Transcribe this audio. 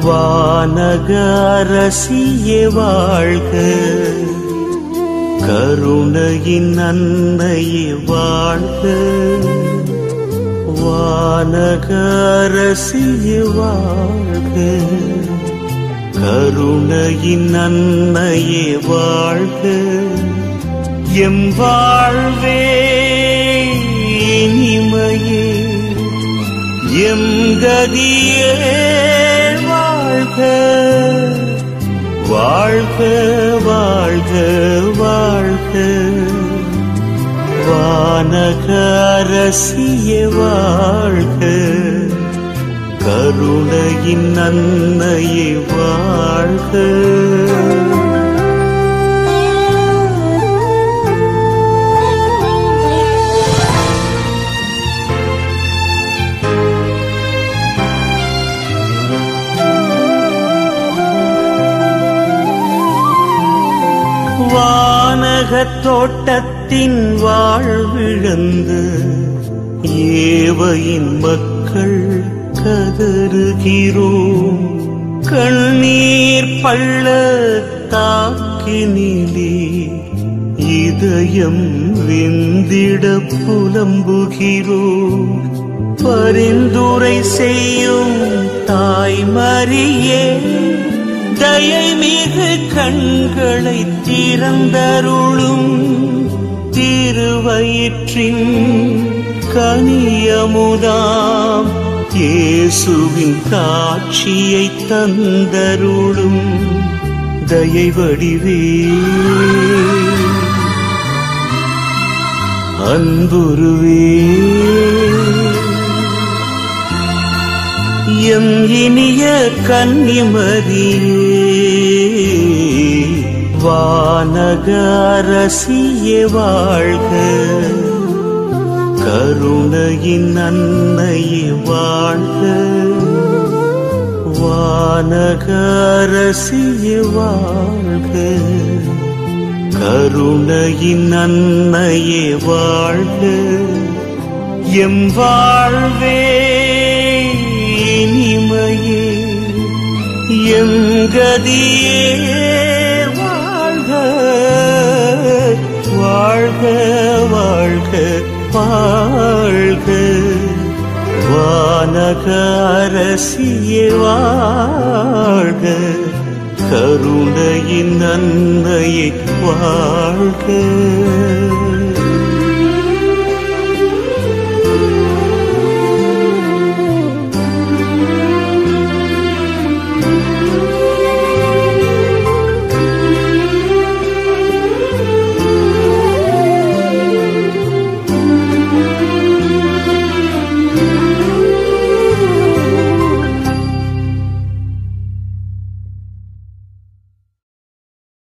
வானக அரசியே வாழ்க கருணையின் அன்னையே வாழ்க வானக அரசியே வாழ்க கருணையின் அன்னையே வாழ்க எம் வாழ்வே இனிமையே எம் கதியே வாழ்க வாழ்க வாழ்க வாழ்க வானக அரசியே வாழ்க கருணையின் அன்னையே வாழ்க வானகத் தோட்டத்தின் வாழ்விழந்து ஏவையின் மக்கள் கதறுகிறோம் கண்ணீர் பள்ள தாக்கினிலே இதயம் வெந்திட புலம்புகிறோம் பரிந்துரை செய்யும் தாய்மரியே தயை மிகு கண்களை திறந்தருளும் திருவயிற்றின் கனியமுதாம் இயேசுவின் காட்சியை தந்தருளும் தயை வடிவே அன்புருவே எம் இனிய கன்னிமரியே வானக அரசியே வாழ்க கருணையின் அன்னையே வாழ்க வானக அரசியே வாழ்க கருணையின் அன்னையே வாழ்க எம் வாழ்வே இனிமையே எம் கதியே வாழ்க வாழ்க வாழ்க வாழ்க வானக அரசியே வாழ்க கருணையின் அன்னையை வாழ்க